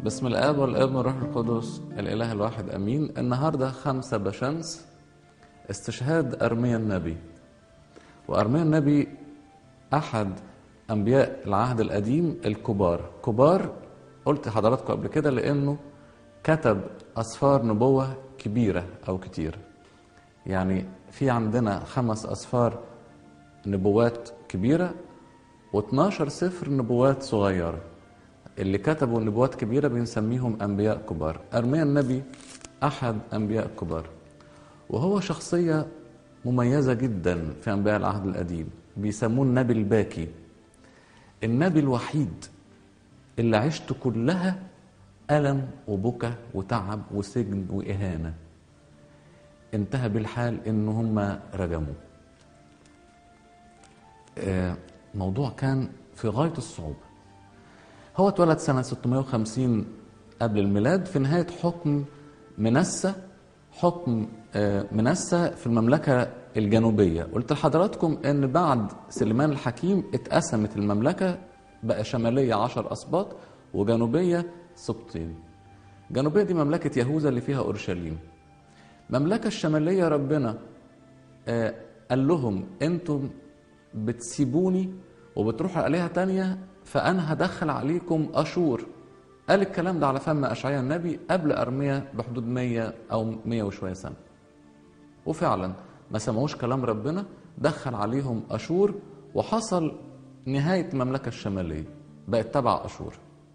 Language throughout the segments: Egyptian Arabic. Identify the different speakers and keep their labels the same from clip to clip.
Speaker 1: بسم الاب والابن والروح القدس الاله الواحد امين النهارده خمسة بشمس استشهاد ارميا النبي وارميا النبي احد انبياء العهد القديم الكبار كبار قلت لحضراتكم قبل كده لانه كتب اسفار نبوه كبيره او كتيره يعني في عندنا خمس اسفار نبوات كبيره و12 سفر نبوات صغيره اللي كتبوا نبوات كبيرة بنسميهم أنبياء كبار أرميا النبي أحد أنبياء كبار وهو شخصية مميزة جدا في أنبياء العهد القديم بيسموه النبي الباكي النبي الوحيد اللي عشته كلها ألم وبكى وتعب وسجن وإهانة انتهى بالحال إن هم رجموه موضوع كان في غاية الصعوبة هو اتولد سنة 650 قبل الميلاد في نهاية حكم منسى حكم منسى في المملكة الجنوبية قلت لحضراتكم ان بعد سليمان الحكيم اتقسمت المملكة بقى شمالية عشر أسباط وجنوبية سبطين جنوبية دي مملكة يهوذا اللي فيها أورشليم المملكة الشمالية ربنا قال لهم انتم بتسيبوني وبتروحوا آلهة تانية فأنا هدخل عليكم أشور قال الكلام ده على فم أشعياء النبي قبل أرميا بحدود 100 أو 100 وشوية سنة وفعلا ما سمعوش كلام ربنا دخل عليهم أشور وحصل نهاية المملكة الشمالية بقت تبع أشور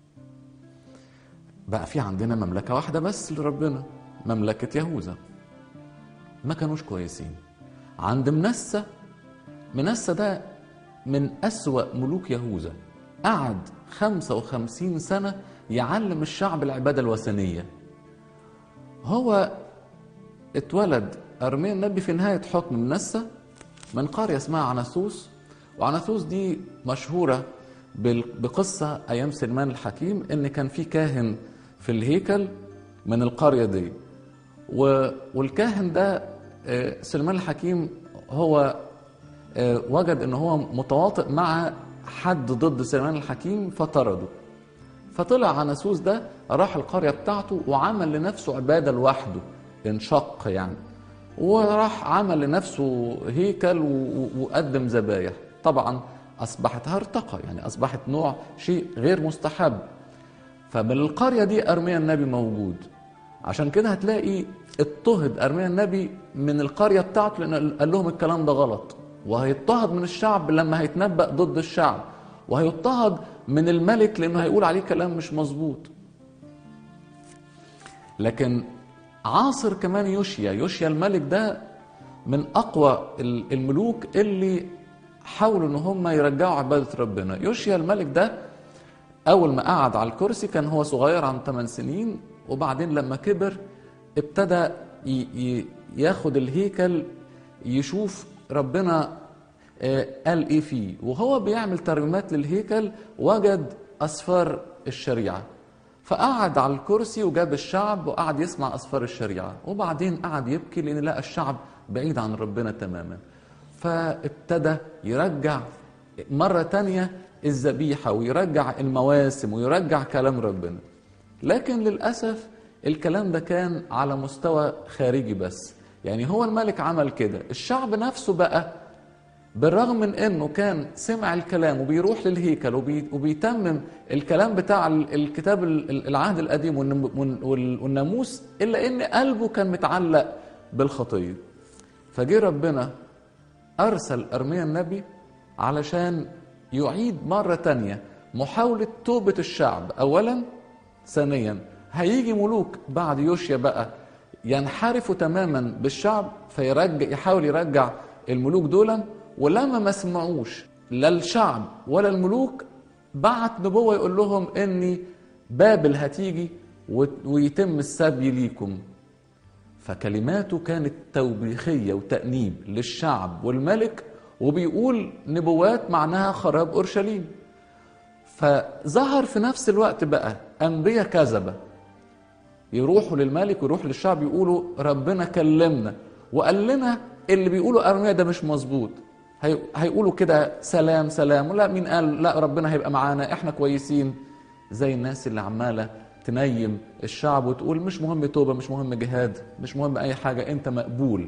Speaker 1: بقى في عندنا مملكة واحدة بس لربنا مملكة يهوذا ما كانوش كويسين عند منسى منسى ده من أسوأ ملوك يهوذا قعد 55 سنة يعلم الشعب العبادة الوثنية هو اتولد أرميا النبي في نهاية حكم منسى من قرية اسمها عناثوس وعناثوس دي مشهورة بقصة أيام سلمان الحكيم إن كان في كاهن في الهيكل من القرية دي والكاهن ده سلمان الحكيم هو وجد ان هو متواطئ مع حد ضد سليمان الحكيم فطرده فطلع عناسوس ده راح القرية بتاعته وعمل لنفسه عبادة لوحده انشق يعني وراح عمل لنفسه هيكل وقدم ذبايح طبعا أصبحت هرطقة يعني أصبحت نوع شيء غير مستحب فمن القرية دي أرميا النبي موجود عشان كده هتلاقي اضطهد أرميا النبي من القرية بتاعته لأن قال لهم الكلام ده غلط وهيضطهد من الشعب لما هيتنبأ ضد الشعب وهيضطهد من الملك لانه هيقول عليه كلام مش مظبوط لكن عاصر كمان يوشيا يوشيا الملك ده من اقوى الملوك اللي حاولوا ان هم يرجعوا عباده ربنا يوشيا الملك ده اول ما قعد على الكرسي كان هو صغير عن 8 سنين وبعدين لما كبر ابتدى ياخد الهيكل يشوف ربنا قال ايه فيه وهو بيعمل ترجمات للهيكل وجد اسفار الشريعه فقعد على الكرسي وجاب الشعب وقعد يسمع اسفار الشريعه وبعدين قعد يبكي لان لقى الشعب بعيد عن ربنا تماما فابتدى يرجع مرة تانية الذبيحة ويرجع المواسم ويرجع كلام ربنا لكن للأسف الكلام ده كان على مستوى خارجي بس يعني هو الملك عمل كده الشعب نفسه بقى بالرغم من انه كان سمع الكلام وبيروح للهيكل وبي وبيتمم الكلام بتاع الكتاب العهد القديم والناموس الا ان قلبه كان متعلق بالخطيه فجه ربنا ارسل ارميا النبي علشان يعيد مره تانية محاوله توبه الشعب اولا ثانيا هيجي ملوك بعد يوشيا بقى ينحرفوا تماما بالشعب فيرجع يحاول يرجع الملوك دول ولما ما سمعوش لا الشعب ولا الملوك بعت نبوة يقول لهم اني بابل هتيجي ويتم السبي ليكم فكلماته كانت توبيخية وتأنيب للشعب والملك وبيقول نبوات معناها خراب أورشليم فظهر في نفس الوقت بقى أنبياء كذبة يروحوا للملك ويروحوا للشعب يقولوا ربنا كلمنا وقال لنا اللي بيقولوا ارميا ده مش مظبوط هيقولوا كده سلام سلام ولا مين قال لا ربنا هيبقى معانا احنا كويسين زي الناس اللي عماله تنيم الشعب وتقول مش مهم توبة مش مهم جهاد مش مهم أي حاجة أنت مقبول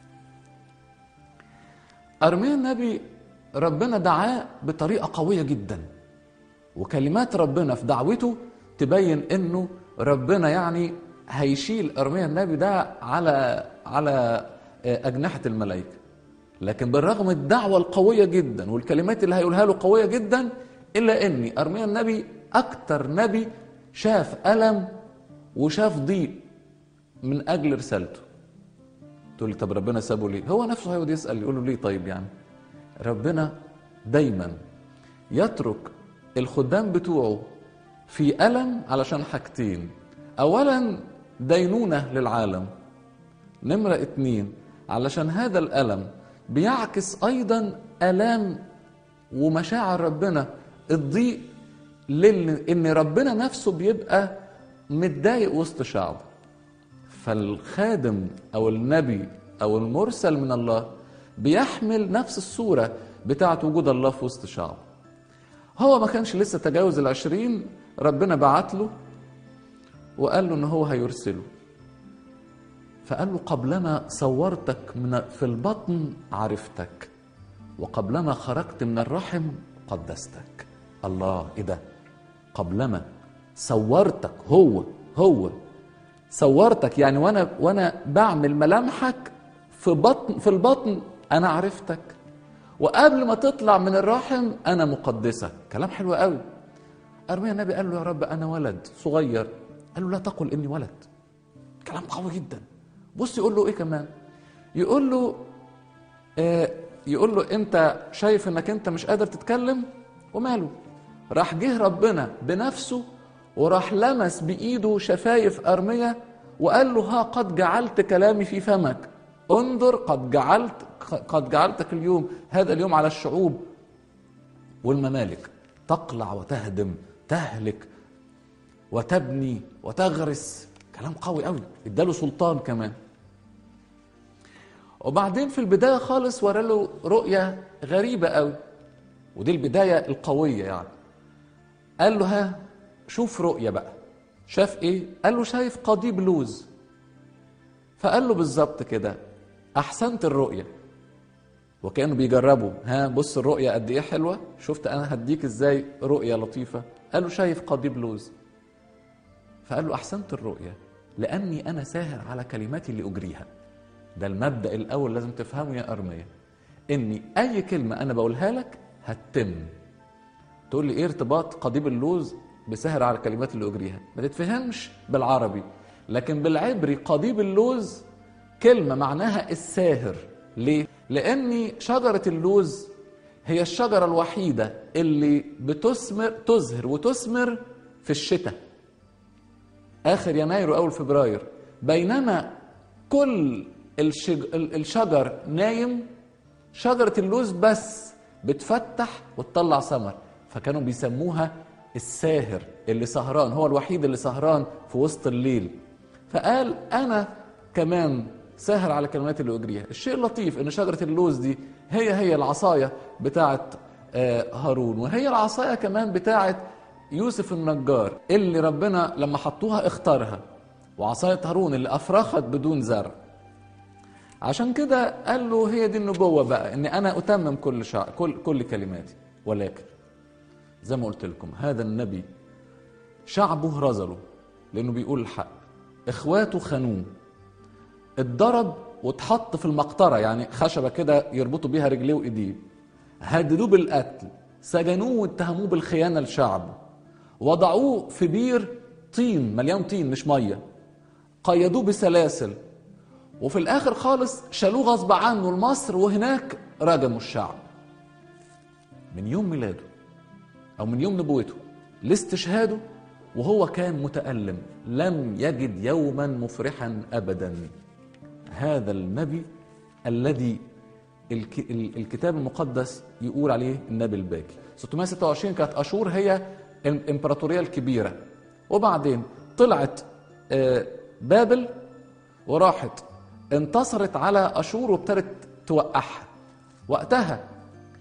Speaker 1: أرميا النبي ربنا دعاه بطريقة قوية جدا وكلمات ربنا في دعوته تبين انه ربنا يعني هيشيل ارميا النبي ده على على اجنحه الملائكه لكن بالرغم الدعوه القويه جدا والكلمات اللي هيقولها له قويه جدا الا اني ارميا النبي اكتر نبي شاف الم وشاف ضيق من اجل رسالته تقول لي طب ربنا سابه ليه هو نفسه هيقعد يسال يقول له ليه طيب يعني ربنا دايما يترك الخدام بتوعه في ألم علشان حاجتين أولا دينونة للعالم نمرة اتنين علشان هذا الألم بيعكس أيضا ألام ومشاعر ربنا الضيق لل... إن ربنا نفسه بيبقى متضايق وسط شعبه فالخادم أو النبي أو المرسل من الله بيحمل نفس الصورة بتاعت وجود الله في وسط شعبه هو ما كانش لسه تجاوز العشرين ربنا بعت له وقال له ان هو هيرسله فقال له قبلما صورتك من في البطن عرفتك وقبلما خرجت من الرحم قدستك الله ايه ده قبلما صورتك هو هو صورتك يعني وانا وانا بعمل ملامحك في بطن في البطن انا عرفتك وقبل ما تطلع من الرحم انا مقدسك كلام حلو قوي ارميا النبي قال له يا رب انا ولد صغير قال له لا تقل اني ولد كلام قوي جدا بص يقول له ايه كمان يقول له آه يقول له انت شايف انك انت مش قادر تتكلم وماله راح جه ربنا بنفسه وراح لمس بايده شفايف ارميا وقال له ها قد جعلت كلامي في فمك انظر قد جعلت قد جعلتك اليوم هذا اليوم على الشعوب والممالك تقلع وتهدم تهلك وتبني وتغرس كلام قوي قوي اداله سلطان كمان وبعدين في البداية خالص ورا له رؤية غريبة قوي ودي البداية القوية يعني قال له ها شوف رؤية بقى شاف ايه قال له شايف قضيب لوز فقال له بالظبط كده احسنت الرؤيه وكانوا بيجربوا ها بص الرؤيه قد ايه حلوه شفت انا هديك ازاي رؤيه لطيفه قال له شايف قضيب لوز فقال له احسنت الرؤيه لاني انا ساهر على كلماتي اللي اجريها ده المبدا الاول لازم تفهمه يا ارميه اني اي كلمه انا بقولها لك هتتم تقول لي ايه ارتباط قضيب اللوز بسهر على الكلمات اللي اجريها ما تتفهمش بالعربي لكن بالعبري قضيب اللوز كلمه معناها الساهر ليه لان شجره اللوز هي الشجره الوحيده اللي بتثمر تزهر وتثمر في الشتاء اخر يناير واول فبراير بينما كل الشج... الشجر نايم شجره اللوز بس بتفتح وتطلع ثمر فكانوا بيسموها الساهر اللي سهران هو الوحيد اللي سهران في وسط الليل فقال انا كمان ساهر على كلمات اللي اجريها الشيء اللطيف ان شجره اللوز دي هي هي العصايه بتاعه هارون وهي العصايه كمان بتاعه يوسف النجار اللي ربنا لما حطوها اختارها وعصايه هارون اللي افرخت بدون زرع عشان كده قال له هي دي النبوه بقى ان انا اتمم كل شع... كل كل كلماتي ولكن زي ما قلت لكم هذا النبي شعبه رزله لانه بيقول الحق اخواته خانوه اتضرب واتحط في المقطرة يعني خشبة كده يربطوا بيها رجليه وإيديه هددوه بالقتل سجنوه واتهموه بالخيانة لشعبه وضعوه في بير طين مليان طين مش مية قيدوه بسلاسل وفي الآخر خالص شالوه غصب عنه لمصر وهناك رجموا الشعب من يوم ميلاده أو من يوم نبوته لاستشهاده وهو كان متألم لم يجد يوما مفرحا أبدا هذا النبي الذي الكتاب المقدس يقول عليه النبي الباقي 626 كانت أشور هي الإمبراطورية الكبيرة وبعدين طلعت بابل وراحت انتصرت على أشور وابتدت توقعها وقتها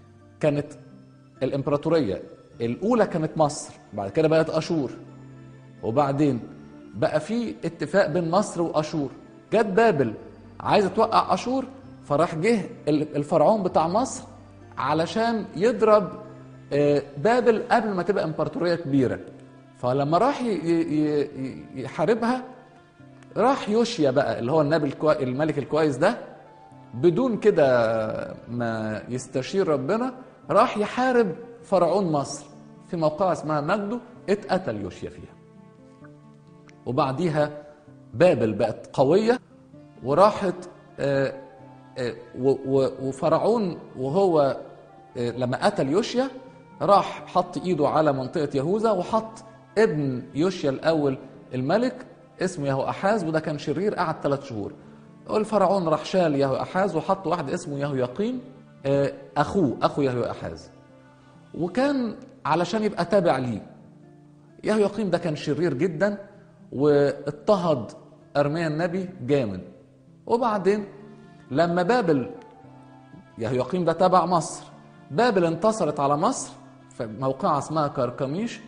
Speaker 1: كانت الإمبراطورية الأولى كانت مصر بعد كده بقت أشور وبعدين بقى في اتفاق بين مصر واشور جت بابل عايزه توقع اشور فراح جه الفرعون بتاع مصر علشان يضرب آه، بابل قبل ما تبقى امبراطوريه كبيره فلما راح يحاربها راح يوشيا بقى اللي هو النبي الكو... الملك الكويس ده بدون كده ما يستشير ربنا راح يحارب فرعون مصر في موقعة اسمها مجدو اتقتل يوشيا فيها وبعديها بابل بقت قوية وراحت آه، آه، وفرعون وهو آه، لما قتل يوشيا راح حط ايده على منطقة يهوذا وحط ابن يوشيا الاول الملك اسمه يهو احاز وده كان شرير قعد ثلاث شهور الفرعون راح شال يهو احاز وحط واحد اسمه يهو يقين اخوه اخو يهو احاز وكان علشان يبقى تابع ليه يهو يقين ده كان شرير جدا واضطهد ارميا النبي جامد وبعدين لما بابل يهوياقيم ده تبع مصر بابل انتصرت على مصر في موقعة اسمها كركميش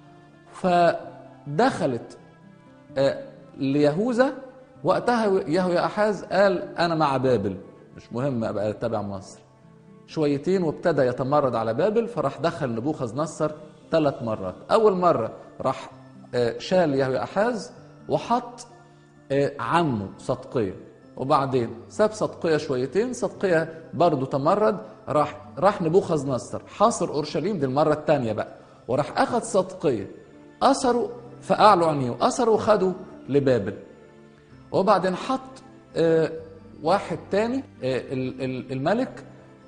Speaker 1: فدخلت آه، ليهوذا وقتها يهويا أحاز قال أنا مع بابل مش مهم أبقى تبع مصر شويتين وابتدى يتمرد على بابل فراح دخل نبوخذ نصر ثلاث مرات أول مرة راح آه، شال يهويا أحاز وحط آه، عمه صدقية وبعدين ساب صدقية شويتين صدقية برضه تمرد راح راح نبوخذ نصر حاصر اورشليم دي المره الثانيه بقى وراح اخذ صدقيه اثروا فاعلوا عينيه اثروا وخدوا لبابل وبعدين حط آه، واحد تاني آه، الملك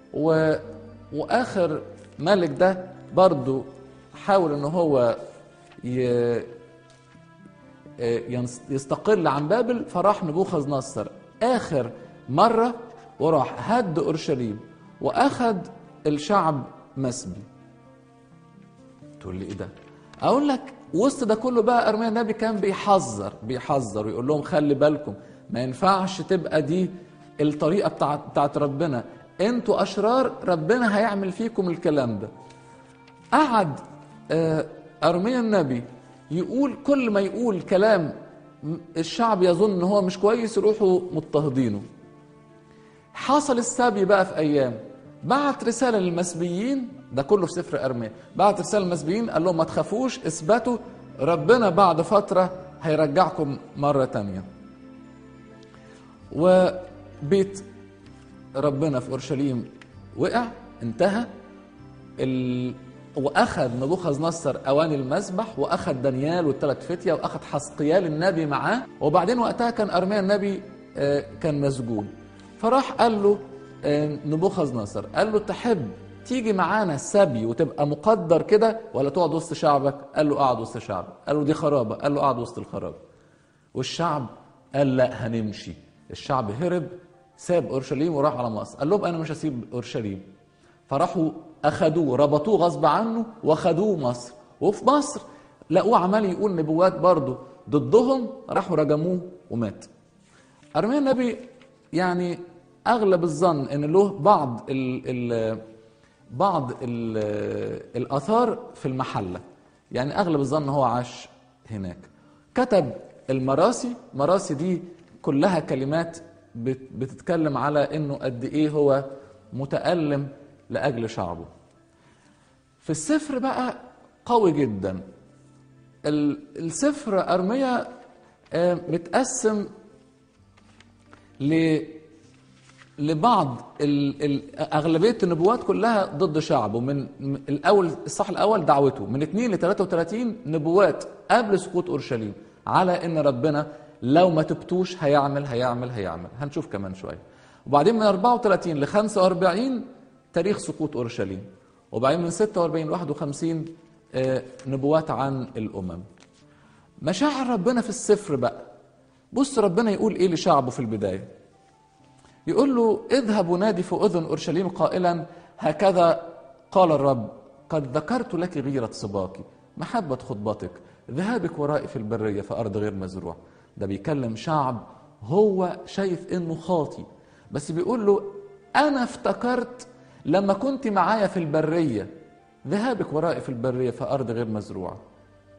Speaker 1: واخر ملك ده برضه حاول ان هو آه، يستقل عن بابل فراح نبوخذ نصر اخر مره وراح هد اورشليم واخذ الشعب مسبي تقول لي ايه ده اقول لك وسط ده كله بقى ارميا النبي كان بيحذر بيحذر ويقول لهم خلي بالكم ما ينفعش تبقى دي الطريقه بتاعت, بتاعت ربنا انتوا اشرار ربنا هيعمل فيكم الكلام ده قعد آه، ارميا النبي يقول كل ما يقول كلام الشعب يظن ان هو مش كويس يروحوا مضطهدينه حصل السبي بقى في ايام بعت رساله للمسبيين ده كله في سفر ارميا بعت رساله للمسبيين قال لهم ما تخافوش اثبتوا ربنا بعد فتره هيرجعكم مره تانية وبيت ربنا في اورشليم وقع انتهى ال... واخذ نبوخذ نصر اواني المذبح واخذ دانيال والثلاث فتيه واخذ حسقيال النبي معاه وبعدين وقتها كان ارميا النبي آه، كان مسجون فراح قال له آه، نبوخذ نصر قال له تحب تيجي معانا السبي وتبقى مقدر كده ولا تقعد وسط شعبك قال له اقعد وسط شعبك قال له دي خرابه قال له اقعد وسط الخرابه والشعب قال لا هنمشي الشعب هرب ساب اورشليم وراح على مصر قال لهم انا مش هسيب اورشليم فراحوا اخذوه ربطوه غصب عنه واخذوه مصر وفي مصر لقوه عمال يقول نبوات برضه ضدهم راحوا رجموه ومات ارميا النبي يعني اغلب الظن ان له بعض ال ال بعض ال الاثار في المحله يعني اغلب الظن هو عاش هناك كتب المراسي مراسي دي كلها كلمات بتتكلم على انه قد ايه هو متالم لاجل شعبه في السفر بقى قوي جدا السفر ارميا آه، متقسم ل لبعض ال ال اغلبيه النبوات كلها ضد شعبه من الاول الصح الاول دعوته من 2 ل 33 نبوات قبل سقوط اورشليم على ان ربنا لو ما تبتوش هيعمل هيعمل هيعمل هنشوف كمان شويه وبعدين من 34 ل 45 تاريخ سقوط اورشليم وبعدين من 46 ل 51 آه، نبوات عن الامم مشاعر ربنا في السفر بقى بص ربنا يقول ايه لشعبه في البدايه يقول له اذهب ونادي في اذن اورشليم قائلا هكذا قال الرب قد ذكرت لك غيره صباك محبه خطبتك ذهابك ورائي في البريه في ارض غير مزروع ده بيكلم شعب هو شايف انه خاطي بس بيقول له انا افتكرت لما كنت معايا في البريه ذهابك ورائي في البريه في ارض غير مزروعه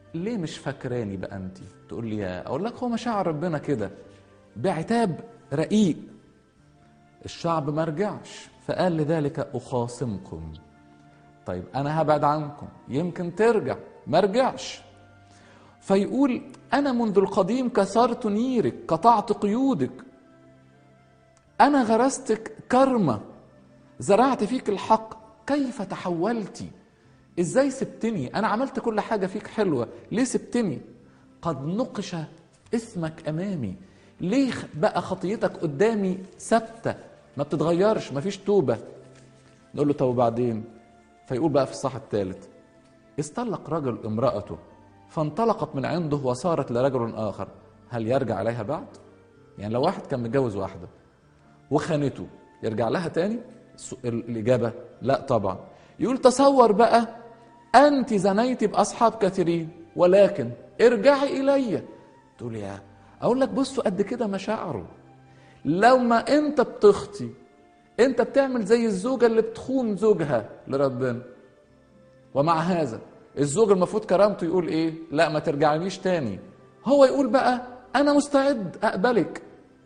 Speaker 1: ليه مش فاكراني بقى انت تقول لي يا اقول لك هو مشاعر ربنا كده بعتاب رقيق الشعب ما رجعش فقال لذلك اخاصمكم طيب انا هبعد عنكم يمكن ترجع ما رجعش فيقول انا منذ القديم كسرت نيرك قطعت قيودك انا غرستك كرمه زرعت فيك الحق كيف تحولتي ازاي سبتني انا عملت كل حاجه فيك حلوه ليه سبتني قد نقش اسمك امامي ليه بقى خطيتك قدامي ثابته ما بتتغيرش ما فيش توبه نقول له طب وبعدين فيقول بقى في الصح الثالث استلق رجل امرأته فانطلقت من عنده وصارت لرجل آخر هل يرجع إليها بعد؟ يعني لو واحد كان متجوز واحدة وخانته يرجع لها تاني؟ الإجابة لا طبعا يقول تصور بقى أنت زنيت بأصحاب كثيرين ولكن ارجعي إلي تقول يا أقول لك بصوا قد كده مشاعره لو ما أنت بتخطي أنت بتعمل زي الزوجة اللي بتخون زوجها لربنا ومع هذا الزوج المفروض كرامته يقول ايه لا ما ترجعليش تاني هو يقول بقى انا مستعد اقبلك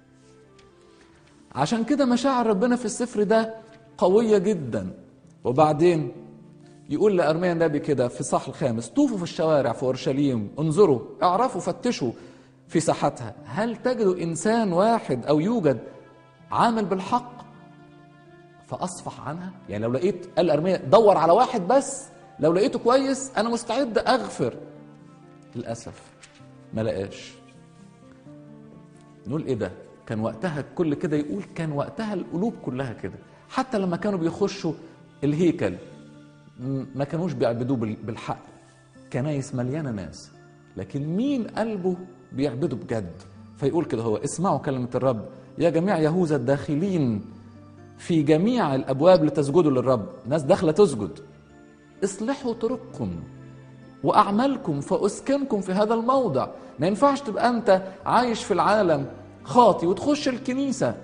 Speaker 1: عشان كده مشاعر ربنا في السفر ده قوية جدا وبعدين يقول لأرميا النبي كده في صح الخامس طوفوا في الشوارع في أورشليم انظروا اعرفوا فتشوا في ساحتها هل تجدوا إنسان واحد أو يوجد عامل بالحق فأصفح عنها يعني لو لقيت قال أرميا دور على واحد بس لو لقيته كويس انا مستعد اغفر للاسف ما لقاش نقول ايه ده كان وقتها كل كده يقول كان وقتها القلوب كلها كده حتى لما كانوا بيخشوا الهيكل ما كانوش بيعبدوه بالحق كنايس مليانه ناس لكن مين قلبه بيعبده بجد فيقول كده هو اسمعوا كلمه الرب يا جميع يهوذا الداخلين في جميع الابواب لتسجدوا للرب ناس داخله تسجد اصلحوا طرقكم واعمالكم فاسكنكم في هذا الموضع ما ينفعش تبقى انت عايش في العالم خاطي وتخش الكنيسه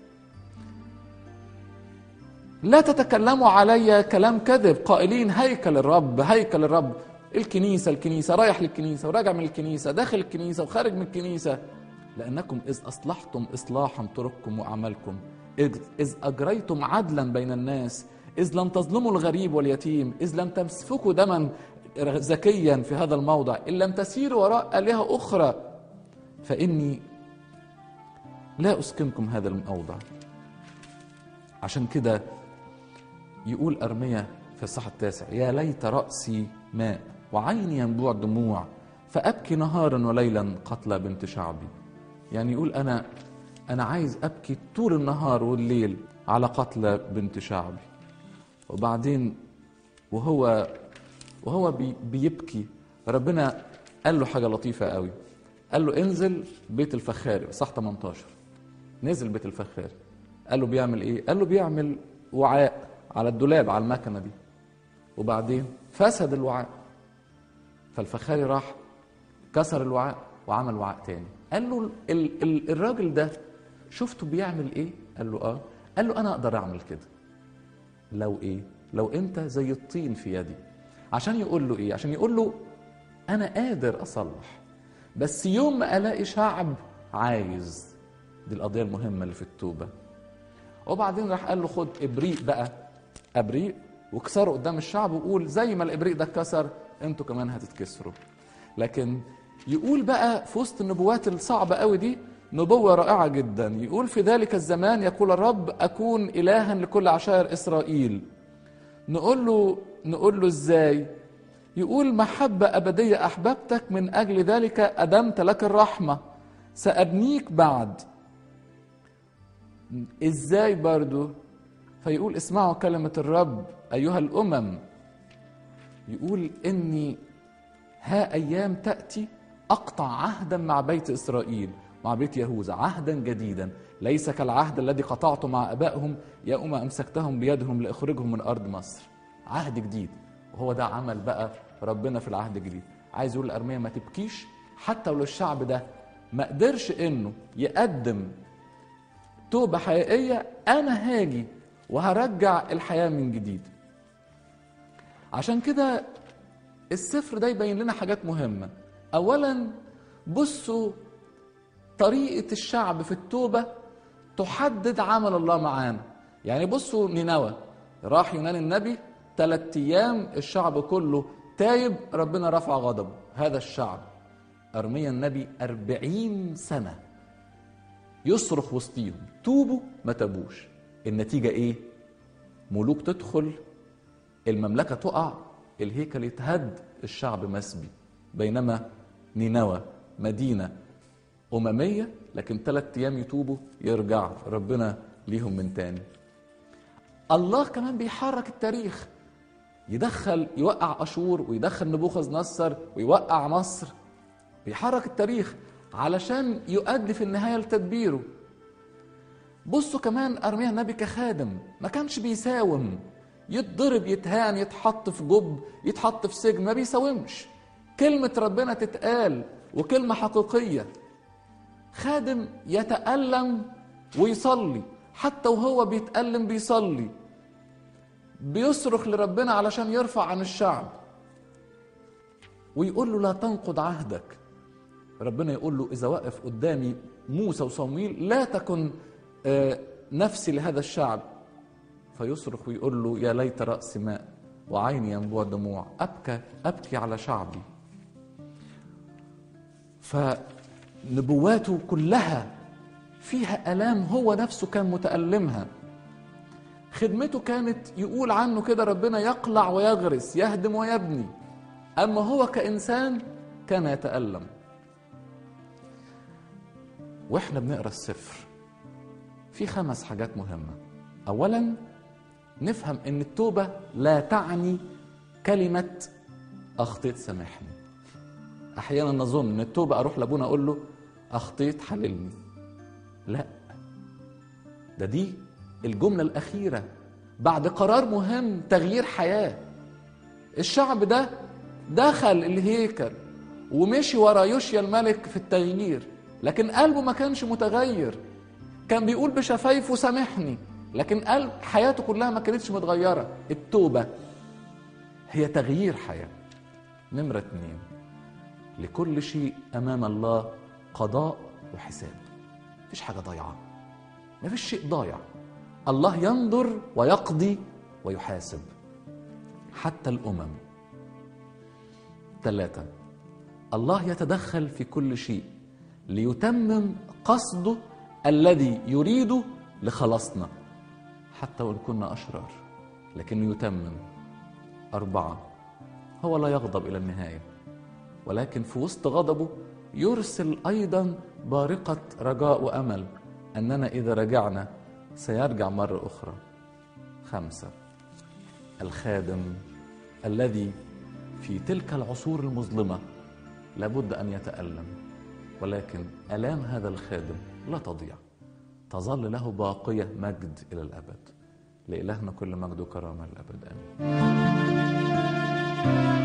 Speaker 1: لا تتكلموا علي كلام كذب قائلين هيكل الرب هيكل الرب الكنيسه الكنيسه رايح للكنيسه وراجع من الكنيسه داخل الكنيسه وخارج من الكنيسه لانكم اذ اصلحتم اصلاحا طرقكم واعمالكم اذ اجريتم عدلا بين الناس إذ لم تظلموا الغريب واليتيم إذ لم تسفكوا دما زكيا في هذا الموضع إن لم تسيروا وراء آلهة أخرى فإني لا أسكنكم هذا الموضع عشان كده يقول أرميا في الصح التاسع يا ليت رأسي ماء وعيني ينبوع دموع فأبكي نهارا وليلا قتلى بنت شعبي يعني يقول أنا أنا عايز أبكي طول النهار والليل على قتلى بنت شعبي وبعدين وهو وهو بي بيبكي ربنا قال له حاجه لطيفه قوي قال له انزل بيت الفخاري صح 18 نزل بيت الفخاري قال له بيعمل ايه قال له بيعمل وعاء على الدولاب على المكنه دي وبعدين فسد الوعاء فالفخاري راح كسر الوعاء وعمل وعاء تاني قال له ال ال الراجل ده شفته بيعمل ايه قال له اه قال له انا اقدر اعمل كده لو ايه لو انت زي الطين في يدي عشان يقول له ايه عشان يقول له انا قادر اصلح بس يوم ما الاقي شعب عايز دي القضيه المهمه اللي في التوبه وبعدين راح قال له خد ابريق بقى ابريق واكسره قدام الشعب وقول زي ما الابريق ده اتكسر انتوا كمان هتتكسروا لكن يقول بقى في وسط النبوات الصعبه قوي دي نبوة رائعة جدا يقول في ذلك الزمان يقول الرب أكون إلها لكل عشائر إسرائيل نقول له نقول له إزاي يقول محبة أبدية أحببتك من أجل ذلك أدمت لك الرحمة سأبنيك بعد إزاي برضو فيقول اسمعوا كلمة الرب أيها الأمم يقول إني ها أيام تأتي أقطع عهدا مع بيت إسرائيل مع بيت يهوذا عهدا جديدا ليس كالعهد الذي قطعته مع ابائهم يوم امسكتهم بيدهم لاخرجهم من ارض مصر عهد جديد وهو ده عمل بقى ربنا في العهد الجديد عايز يقول لارميا ما تبكيش حتى لو الشعب ده ما قدرش انه يقدم توبه حقيقيه انا هاجي وهرجع الحياه من جديد عشان كده السفر ده يبين لنا حاجات مهمة أولا بصوا طريقة الشعب في التوبة تحدد عمل الله معانا يعني بصوا نينوى راح يونان النبي ثلاث أيام الشعب كله تايب ربنا رفع غضبه هذا الشعب أرميا النبي أربعين سنة يصرخ وسطيهم توبوا ما تابوش النتيجة إيه؟ ملوك تدخل المملكة تقع الهيكل يتهد الشعب مسبي بينما نينوى مدينة أممية لكن ثلاث أيام يتوبوا يرجع ربنا ليهم من تاني الله كمان بيحرك التاريخ يدخل يوقع أشور ويدخل نبوخذ نصر ويوقع مصر بيحرك التاريخ علشان يؤدي في النهاية لتدبيره بصوا كمان أرميا النبي كخادم ما كانش بيساوم يتضرب يتهان يتحط في جب يتحط في سجن ما بيساومش كلمة ربنا تتقال وكلمة حقيقية خادم يتألم ويصلي حتى وهو بيتألم بيصلي بيصرخ لربنا علشان يرفع عن الشعب ويقول له لا تنقض عهدك ربنا يقول له إذا وقف قدامي موسى وصمويل لا تكن نفسي لهذا الشعب فيصرخ ويقول له يا ليت رأس ماء وعيني ينبوع دموع أبكى أبكي على شعبي فنبواته كلها فيها آلام هو نفسه كان متألمها خدمته كانت يقول عنه كده ربنا يقلع ويغرس يهدم ويبني أما هو كإنسان كان يتألم واحنا بنقرا السفر في خمس حاجات مهمه اولا نفهم ان التوبه لا تعني كلمه اخطيت سامحني احيانا نظن ان التوبه اروح لابونا اقول له اخطيت حللني لا ده دي الجمله الاخيره بعد قرار مهم تغيير حياه الشعب ده دخل الهيكل ومشي ورا يوشيا الملك في التغيير لكن قلبه ما كانش متغير كان بيقول بشفايفه سامحني لكن قلب حياته كلها ما كانتش متغيرة التوبة هي تغيير حياة نمرة اتنين لكل شيء أمام الله قضاء وحساب مفيش حاجة ضايعة مفيش شيء ضايع الله ينظر ويقضي ويحاسب حتى الأمم ثلاثة الله يتدخل في كل شيء ليتمم قصده الذي يريده لخلاصنا حتى وان كنا اشرار لكنه يتمم اربعه هو لا يغضب الى النهايه ولكن في وسط غضبه يرسل ايضا بارقه رجاء وامل اننا اذا رجعنا سيرجع مره اخرى خمسه الخادم الذي في تلك العصور المظلمه لابد ان يتالم ولكن الام هذا الخادم لا تضيع تظل له باقيه مجد الى الابد لالهنا كل مجد وكرامه للابد امين